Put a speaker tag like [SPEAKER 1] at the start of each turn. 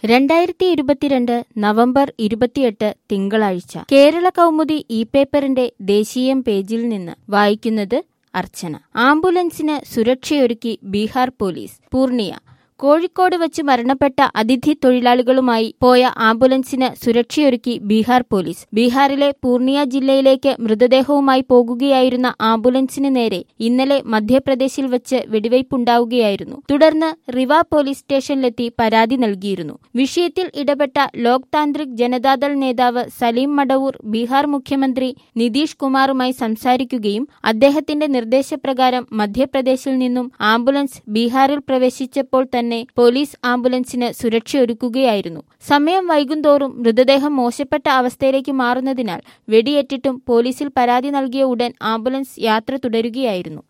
[SPEAKER 1] രണ്ടായിരത്തി ഇരുപത്തിരണ്ട് നവംബർ ഇരുപത്തിയെട്ട് തിങ്കളാഴ്ച കേരള കൗമുദി ഇ പേപ്പറിന്റെ ദേശീയം പേജിൽ നിന്ന് വായിക്കുന്നത് അർച്ചന ആംബുലൻസിന് സുരക്ഷയൊരുക്കി ബീഹാർ പോലീസ് പൂർണിയ കോഴിക്കോട് വച്ച് മരണപ്പെട്ട അതിഥി തൊഴിലാളികളുമായി പോയ ആംബുലൻസിന് സുരക്ഷയൊരുക്കി ബീഹാർ പോലീസ് ബീഹാറിലെ പൂർണിയ ജില്ലയിലേക്ക് മൃതദേഹവുമായി പോകുകയായിരുന്ന ആംബുലൻസിന് നേരെ ഇന്നലെ മധ്യപ്രദേശിൽ വച്ച് വെടിവയ്പുണ്ടാവുകയായിരുന്നു തുടർന്ന് റിവ പോലീസ് സ്റ്റേഷനിലെത്തി പരാതി നൽകിയിരുന്നു വിഷയത്തിൽ ഇടപെട്ട ലോക് താന്ത്രിക് ജനതാദൾ നേതാവ് സലീം മടവൂർ ബീഹാർ മുഖ്യമന്ത്രി നിതീഷ് കുമാറുമായി സംസാരിക്കുകയും അദ്ദേഹത്തിന്റെ നിർദ്ദേശപ്രകാരം മധ്യപ്രദേശിൽ നിന്നും ആംബുലൻസ് ബീഹാറിൽ പ്രവേശിച്ചപ്പോൾ തന്നെ പോലീസ് ആംബുലൻസിന് സുരക്ഷയൊരുക്കുകയായിരുന്നു സമയം വൈകുന്തോറും മൃതദേഹം മോശപ്പെട്ട അവസ്ഥയിലേക്ക് മാറുന്നതിനാൽ വെടിയേറ്റിട്ടും പോലീസിൽ പരാതി നൽകിയ ഉടൻ ആംബുലൻസ് യാത്ര തുടരുകയായിരുന്നു